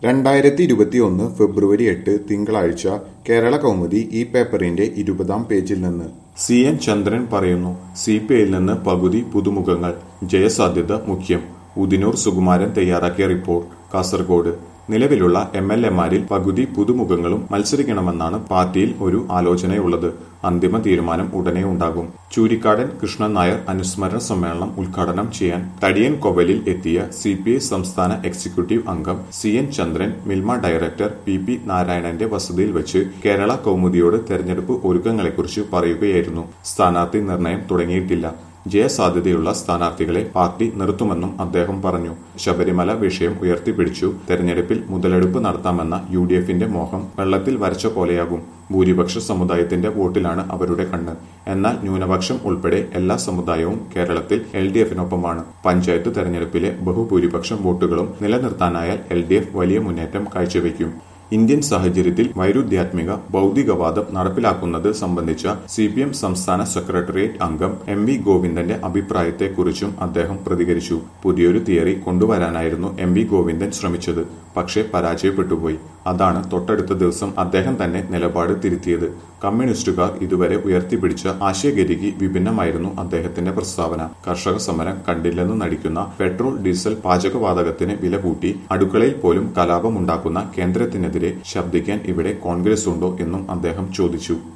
രണ്ടായിരത്തി ഇരുപത്തിയൊന്ന് ഫെബ്രുവരി എട്ട് തിങ്കളാഴ്ച കേരള കൗമുദി ഈ പേപ്പറിന്റെ ഇരുപതാം പേജിൽ നിന്ന് സി എൻ ചന്ദ്രൻ പറയുന്നു സി പി ഐയിൽ നിന്ന് പകുതി പുതുമുഖങ്ങൾ ജയസാധ്യത മുഖ്യം ഉദിനൂർ സുകുമാരൻ തയ്യാറാക്കിയ റിപ്പോർട്ട് കാസർഗോഡ് നിലവിലുള്ള എം എൽ എമാരിൽ പകുതി പുതുമുഖങ്ങളും മത്സരിക്കണമെന്നാണ് പാർട്ടിയിൽ ഒരു ആലോചനയുള്ളത് അന്തിമ തീരുമാനം ഉടനെ ഉണ്ടാകും ചൂരിക്കാടൻ കൃഷ്ണൻ നായർ അനുസ്മരണ സമ്മേളനം ഉദ്ഘാടനം ചെയ്യാൻ തടിയൻ കൊവലിൽ എത്തിയ സി പി ഐ സംസ്ഥാന എക്സിക്യൂട്ടീവ് അംഗം C N Chandran Milma director P P നാരായണന്റെ വസതിയിൽ വെച്ച് കേരള കൗമുദിയോട് തെരഞ്ഞെടുപ്പ് ഒരുക്കങ്ങളെക്കുറിച്ച് പറയുകയായിരുന്നു സ്ഥാനാർത്ഥി നിർണയം തുടങ്ങിയിട്ടില്ല ജയസാധ്യതയുള്ള സ്ഥാനാർത്ഥികളെ പാർട്ടി നിർത്തുമെന്നും അദ്ദേഹം പറഞ്ഞു ശബരിമല വിഷയം ഉയർത്തിപ്പിടിച്ചു തെരഞ്ഞെടുപ്പിൽ മുതലെടുപ്പ് നടത്താമെന്ന യു ഡി എഫിന്റെ മോഹം വെള്ളത്തിൽ വരച്ച പോലെയാകും ഭൂരിപക്ഷ സമുദായത്തിന്റെ വോട്ടിലാണ് അവരുടെ കണ്ണ് എന്നാൽ ന്യൂനപക്ഷം ഉൾപ്പെടെ എല്ലാ സമുദായവും കേരളത്തിൽ എൽ ഡി എഫിനൊപ്പമാണ് പഞ്ചായത്ത് തെരഞ്ഞെടുപ്പിലെ ബഹുഭൂരിപക്ഷം വോട്ടുകളും നിലനിർത്താനായാൽ എൽ ഡി എഫ് വലിയ മുന്നേറ്റം കാഴ്ചവെക്കും ഇന്ത്യൻ സാഹചര്യത്തിൽ വൈരുദ്ധ്യാത്മിക ഭൗതികവാദം നടപ്പിലാക്കുന്നത് സംബന്ധിച്ച സി പി എം സംസ്ഥാന സെക്രട്ടേറിയറ്റ് അംഗം എം വി ഗോവിന്ദന്റെ അഭിപ്രായത്തെക്കുറിച്ചും അദ്ദേഹം പ്രതികരിച്ചു പുതിയൊരു തിയറി കൊണ്ടുവരാനായിരുന്നു എം വി ഗോവിന്ദൻ ശ്രമിച്ചത് പക്ഷേ പരാജയപ്പെട്ടുപോയി അതാണ് തൊട്ടടുത്ത ദിവസം അദ്ദേഹം തന്നെ നിലപാട് തിരുത്തിയത് കമ്മ്യൂണിസ്റ്റുകാർ ഇതുവരെ ഉയർത്തിപ്പിടിച്ച ആശയഗതിക്ക് വിഭിന്നമായിരുന്നു അദ്ദേഹത്തിന്റെ പ്രസ്താവന കർഷക സമരം കണ്ടില്ലെന്ന് നടിക്കുന്ന പെട്രോൾ ഡീസൽ പാചകവാതകത്തിന് വില കൂട്ടി അടുക്കളയിൽ പോലും കലാപമുണ്ടാക്കുന്ന കേന്ദ്രത്തിനെതിരെ ശബ്ദിക്കാൻ ഇവിടെ കോൺഗ്രസ് ഉണ്ടോ എന്നും അദ്ദേഹം ചോദിച്ചു